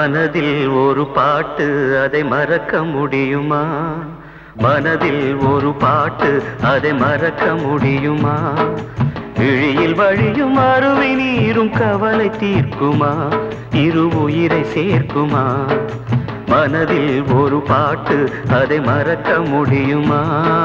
மனதில் ஒரு பாட்டு அதை மறக்க முடியுமா மனதில் ஒரு பாட்டு அதை மறக்க முடியுமா விழியில் வழியும் அருவி நீரும் கவலை தீர்க்குமா இரு உயிரை சேர்க்குமா மனதில் ஒரு பாட்டு அதை மறக்க முடியுமா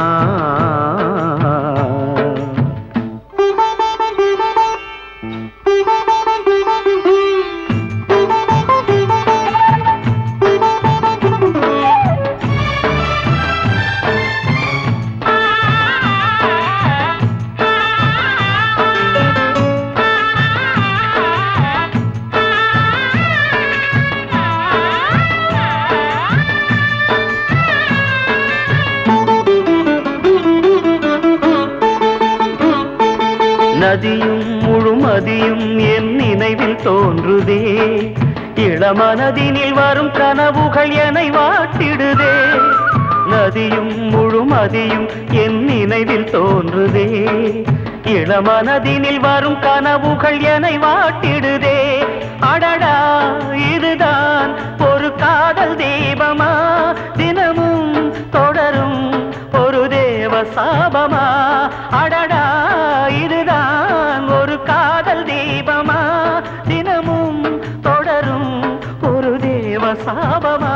நதியும் முழுமதியும் என் நினைவில் தோன்றுதே இளமனதினில் வரும் கனவுகள் என்னை வாட்டிடுதே நதியும் முழுமதியும் என் நினைவில் தோன்றுதே இளமனதினில் வரும் கனவுகள் என்னை வாட்டிடுதே அடடா இதுதான் ஒரு காதல் தீபமா தினமும் தொடரும் ஒரு தேவ சாபமா அடடா இதுதான் ஒரு காதல் தீபமா தினமும் தொடரும் ஒரு தேவ சாபமா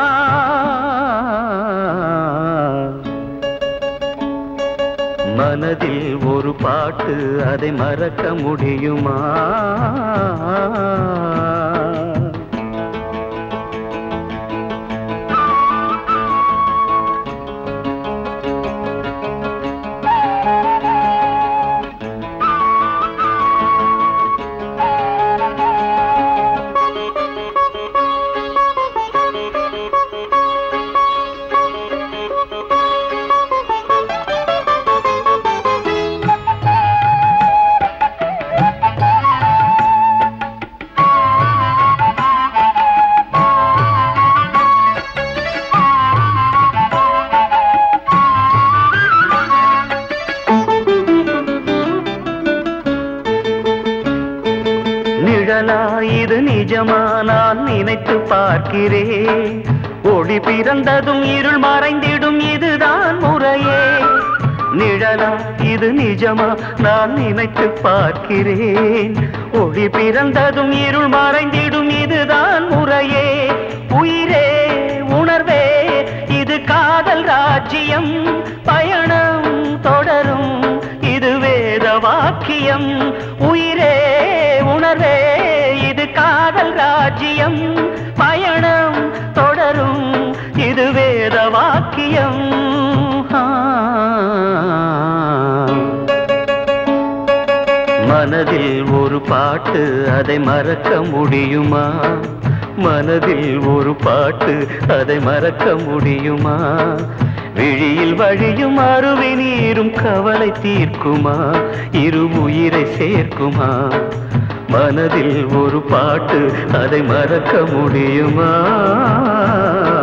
மனதில் ஒரு பாட்டு அதை மறக்க முடியுமா நிழலா இது நிஜமா நான் நினைத்து பார்க்கிறேன் ஒளி பிறந்ததும் இருள் மறைந்திடும் இதுதான் முறையே நிழலா இது நிஜமா நான் நினைத்து பார்க்கிறேன் ஒளி பிறந்ததும் இருள் மறைந்திடும் இதுதான் முறையே உயிரே உணர்வே இது காதல் ராஜ்யம் பயணம் தொடரும் இது வேத வாக்கியம் உயிரே உணர்வே இது காதல் ராஜ்யம் பயணம் தொடரும் இது வேத வாக்கியம் ஆ. மனதில் ஒரு பாட்டு அதை மறக்க முடியுமா மனதில் ஒரு பாட்டு அதை மறக்க முடியுமா விழியில் வழியும் அருவி நீரும் கவலை தீர்க்குமா இரு உயிரை சேர்க்குமா மனதில் ஒரு பாட்டு அதை மறக்க முடியுமா